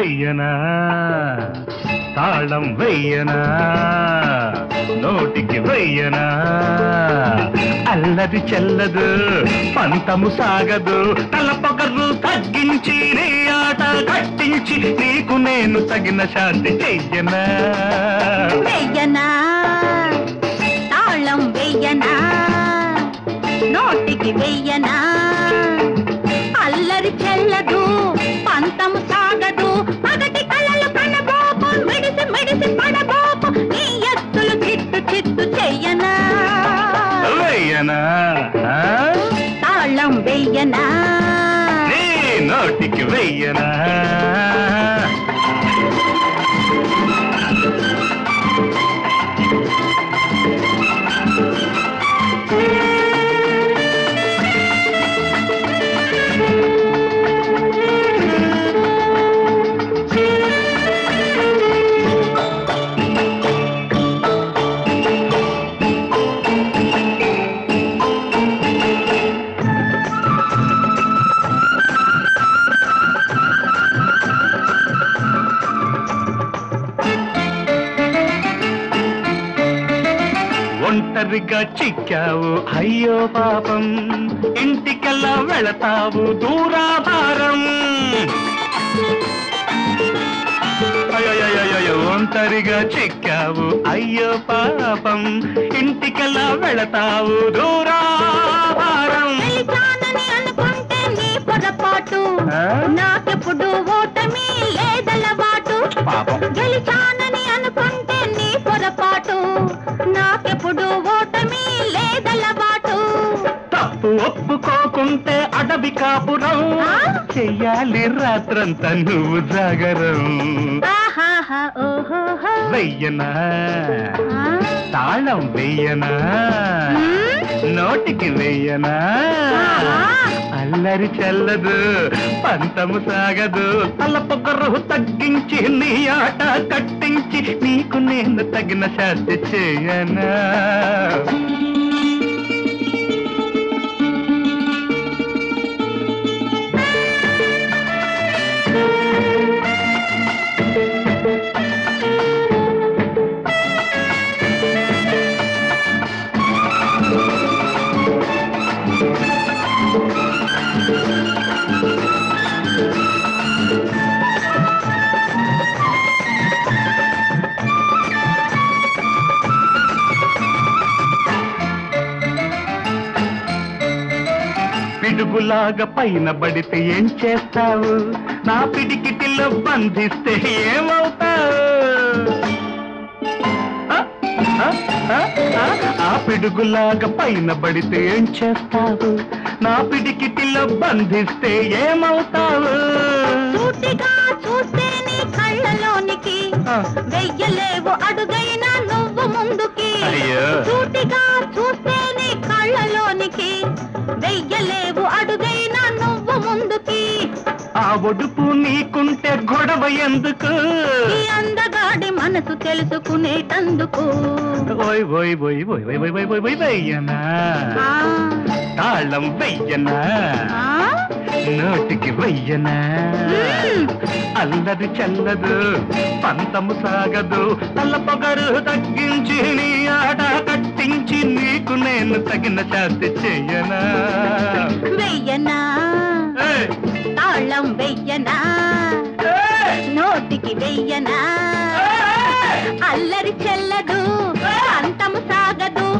వెయ్యనా తాళం వెయ్యనా నోటికి వెయ్యనా అల్లది చెల్లదు పంతము సాగదు తలపొగరు తగ్గించి నీ ఆట కట్టించి నీకు నేను తగిన శాంతి చెయ్యనా వెయ్యనా తాళం వెయ్యనా నోటికి వెయ్యనా అల్లరి చెల్లదు పంతం సాగదు పగటి కళలు కనబోపు మిడిసి మిడిసి పడబోపు నీ ఎత్తులు చిత్తు చిత్తు చెయ్యనా వెయ్యనా ఆ? తాళం వెయ్యనా నీ నోటికి వెయ్యనా ఒంటరిగా చిక్కావు అయ్యో పాపం ఇంటికెల్లా వెళతావు దూరాభారం అయ్యయ్యయ్యయ్యో, ఒంటరిగా చిక్కావు అయ్యో పాపం ఇంటికెల్లా వెళతావు దూరాభారం గెలిచానని అనుకుంటే నీ పొరపాటు ఆ? నాకెప్పుడు ఓటమి లేదలవాటు పాపం గెలిచానని అనుకుంటే నీ పొరపాటు నాకెప్పుడు ఓటమి లేదలవాటు తప్పు ఒప్పుకోకుంటే అడవి కాపురం ఆ? చెయ్యాలి రాత్రంతా నువ్వు జాగరం ఆహాహా ఓహోహో వెయ్యనా ఆ? తాళం వెయ్యనా మ్మ్? నోటికి వెయ్యనా ఆహా. అల్లరి చెల్లదు పంతము సాగదు తలపొగరు తగ్గించి నీ ఆట కట్టించి నీకు నేను తగిన శాస్తి చేయనా పిడుగులాగా పైన పడితే ఏం చేస్తావు నా పిడికిటిలో బంధిస్తే ఏమవుతావు ఆ, ఆ, ఆ, ఆ, ఆ పిడుగులాగా పైన పడితే ఏం చేస్తావు నా పిడికిటిలో బంధిస్తే ఏమవుతావు సూటిగా చూస్తే నీ కళ్ళలోనికి ఆ, వెయ్యలేవు అడుగైనా నువ్వు ముందుకి అయ్యో. సూటిగా చూస్తే నీ కళ్ళలోనికి వెయ్యలేవు అడుగైనా నువ్వు ముందుకి ఆ ఒడుపు నీకుంటే గొడవ ఎందుకు ఈ అందగాడి మనసు తెలుసుకునేటందుకు ఓయ్ ఓయ్ ఓయ్ ఓయ్ ఓయ్ ఓయ్ ఓయ్ ఓయ్ ఓయ్ వెయ్యనా ఆ, తాళం వెయ్యనా ఆ, నోటికి వెయ్యనా మ్మ్. అల్లరి చల్లదు పంతము సాగదు తల పొగరు తగ్గించి నీ ఆట కట్టించి నీకు నేను తగిన శాస్తి చెయ్యనా వెయ్యనా ఏయ్! తాళం వెయ్యనా ఏయ్! నోటికి వెయ్యనా ఏయ్! అల్లరి చెల్లదు అంతము సాగదు